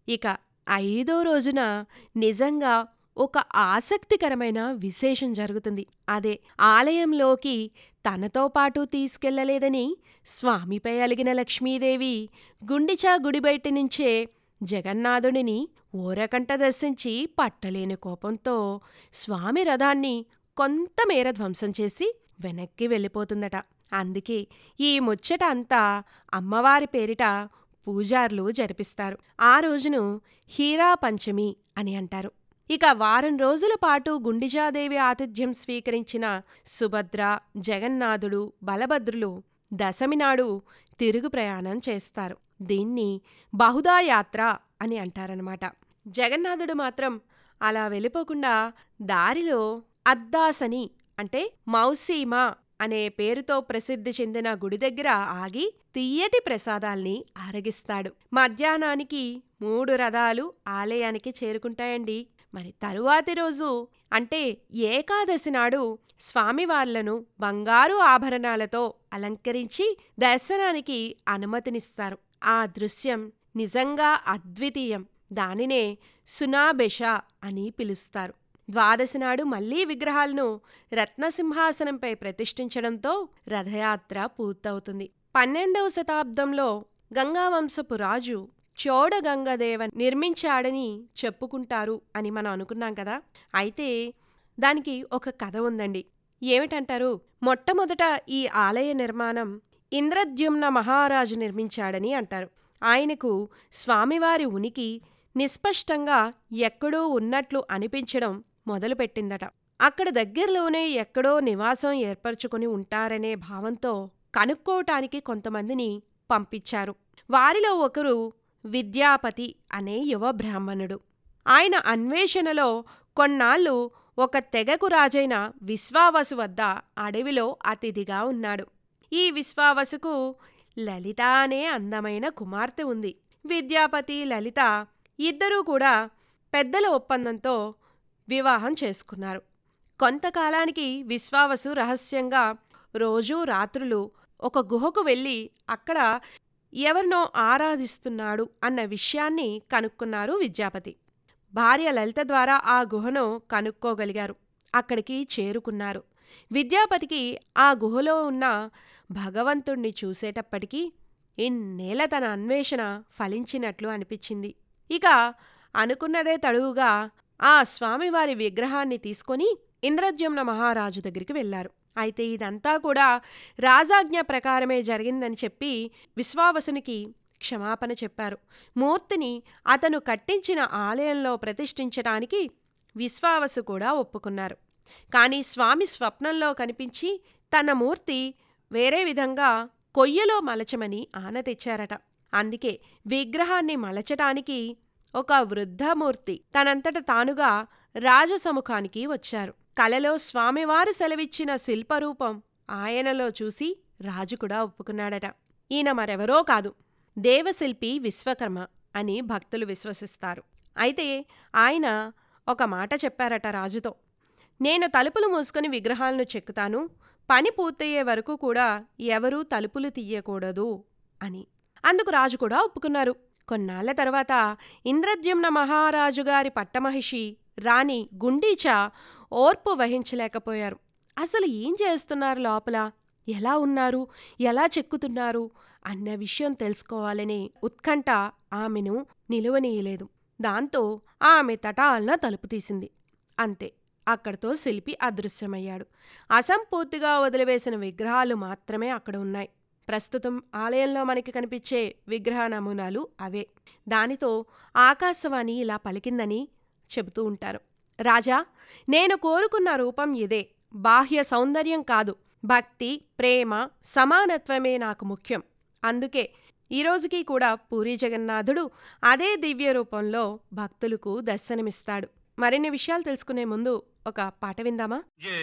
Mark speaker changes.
Speaker 1: ఇక ఐదో రోజున నిజంగా ఒక ఆసక్తికరమైన విశేషం జరుగుతుంది అదే ఆలయంలోకి తనతో పాటు తీసుకెళ్లలేదని స్వామిపై అలిగిన లక్ష్మీదేవి గుండిచా గుడి బయట నుంచే జగన్నాథుడిని ఓరకంట దర్శించి పట్టలేని కోపంతో స్వామి రథాన్ని కొంతమేర ధ్వంసం చేసి వెనక్కి వెళ్ళిపోతుందట అందుకే ఈ ముచ్చట అంతా అమ్మవారి పేరిట పూజార్లు జరిపిస్తారు ఆ రోజును హీరా పంచమి అని అంటారు ఇక వారం రోజుల పాటు గుండిజాదేవి ఆతిథ్యం స్వీకరించిన సుభద్ర జగన్నాథుడు బలభద్రులు దశమి నాడు తిరుగు ప్రయాణం చేస్తారు దీన్ని బహుదా యాత్ర అని అంటారనమాట జగన్నాథుడు మాత్రం అలా వెళ్ళిపోకుండా దారిలో అద్దాసని అంటే మౌసీమ అనే పేరుతో ప్రసిద్ధి చెందిన గుడి దగ్గర ఆగి తీయటి ప్రసాదాల్ని ఆరగిస్తాడు మధ్యాహ్నానికి మూడు రథాలు ఆలయానికి చేరుకుంటాయండి మరి తరువాతి రోజు అంటే ఏకాదశి నాడు స్వామివార్లను బంగారు ఆభరణాలతో అలంకరించి దర్శనానికి అనుమతినిస్తారు ఆ దృశ్యం నిజంగా అద్వితీయం దానినే సునాబెష అని పిలుస్తారు ద్వాదశి నాడు మళ్లీ విగ్రహాలను రత్నసింహాసనంపై ప్రతిష్ఠించడంతో రథయాత్ర పూర్తవుతుంది పన్నెండవ శతాబ్దంలో గంగావంశపు రాజు చోడగంగదేవ నిర్మించాడని చెప్పుకుంటారు అని మనం అనుకున్నాం కదా అయితే దానికి ఒక కథ ఉందండి ఏమిటంటారు మొట్టమొదట ఈ ఆలయ నిర్మాణం ఇంద్రద్యుమ్న మహారాజు నిర్మించాడని అంటారు ఆయనకు స్వామివారి ఉనికి నిస్పష్టంగా ఎక్కడో ఉన్నట్లు అనిపించడం మొదలుపెట్టిందట అక్కడ దగ్గరలోనే ఎక్కడో నివాసం ఏర్పరచుకుని ఉంటారనే భావంతో కనుక్కోటానికి కొంతమందిని పంపించారు వారిలో ఒకరు విద్యాపతి అనే యువ బ్రాహ్మణుడు ఆయన అన్వేషణలో కొన్నాళ్ళు ఒక తెగకు రాజైన విశ్వావసు వద్ద అడవిలో అతిథిగా ఉన్నాడు ఈ విశ్వావసుకు లలిత అనే అందమైన కుమార్తె ఉంది విద్యాపతి లలిత ఇద్దరూ కూడా పెద్దల ఒప్పందంతో వివాహం చేసుకున్నారు కొంతకాలానికి విశ్వావసు రహస్యంగా రోజూ రాత్రులు ఒక గుహకు వెళ్ళి అక్కడ ఎవరినో ఆరాధిస్తున్నాడు అన్న విషయాన్ని కనుక్కున్నారు విద్యాపతి భార్య లలిత ద్వారా ఆ గుహను కనుక్కోగలిగారు అక్కడికి చేరుకున్నారు విద్యాపతికి ఆ గుహలో ఉన్న భగవంతుణ్ణి చూసేటప్పటికీ ఇన్నేళ్ల తన అన్వేషణ ఫలించినట్లు అనిపించింది ఇక అనుకున్నదే తడువుగా ఆ స్వామివారి విగ్రహాన్ని తీసుకొని ఇంద్రద్యుమ్న మహారాజు దగ్గరికి వెళ్లారు అయితే ఇదంతా కూడా రాజాజ్ఞ ప్రకారమే జరిగిందని చెప్పి విశ్వావసునికి క్షమాపణ చెప్పారు మూర్తిని అతను కట్టించిన ఆలయంలో ప్రతిష్ఠించటానికి విశ్వావసు కూడా ఒప్పుకున్నారు కానీ స్వామి స్వప్నంలో కనిపించి తన మూర్తి వేరే విధంగా కొయ్యలో మలచమని ఆన తెచ్చారట అందుకే విగ్రహాన్ని మలచటానికి ఒక వృద్ధమూర్తి తనంతట తానుగా రాజసముఖానికి వచ్చారు కలలో స్వామివారు సెలవిచ్చిన శిల్పరూపం ఆయనలో చూసి రాజు కూడా ఒప్పుకున్నాడట ఈయన మరెవరో కాదు దేవశిల్పి విశ్వకర్మ అని భక్తులు విశ్వసిస్తారు అయితే ఆయన ఒక మాట చెప్పారట రాజుతో నేను తలుపులు మూసుకొని విగ్రహాలను చెక్కుతాను పని పూర్తయ్యే వరకు కూడా ఎవరూ తలుపులు తీయకూడదు అని అందుకు రాజు కూడా ఒప్పుకున్నారు కొన్నాళ్ల తర్వాత ఇంద్రద్యుమ్న మహారాజుగారి పట్టమహిషి రాణి గుండీచా ఓర్పు వహించలేకపోయారు అసలు ఏం చేస్తున్నారు లోపల ఎలా ఉన్నారు ఎలా చెక్కుతున్నారు అన్న విషయం తెలుసుకోవాలనే ఉత్కంఠ ఆమెను నిలువనీయలేదు దాంతో ఆమె తటాలన తలుపు తీసింది అంతే అక్కడితో శిల్పి అదృశ్యమయ్యాడు అసంపూర్తిగా వదిలివేసిన విగ్రహాలు మాత్రమే అక్కడ ఉన్నాయి ప్రస్తుతం ఆలయంలో మనకి కనిపించే విగ్రహ నమూనాలు అవే దానితో ఆకాశవాణి ఇలా పలికిందని చెబుతూ ఉంటారు రాజా నేను కోరుకున్న రూపం ఇదే బాహ్య సౌందర్యం కాదు భక్తి ప్రేమ సమానత్వమే నాకు ముఖ్యం అందుకే ఈ రోజుకి కూడా పూరి జగన్నాథుడు అదే దివ్య రూపంలో భక్తులకు దర్శనమిస్తాడు మరిన్ని విషయాలు తెలుసుకునే ముందు ఒక పాట విందామా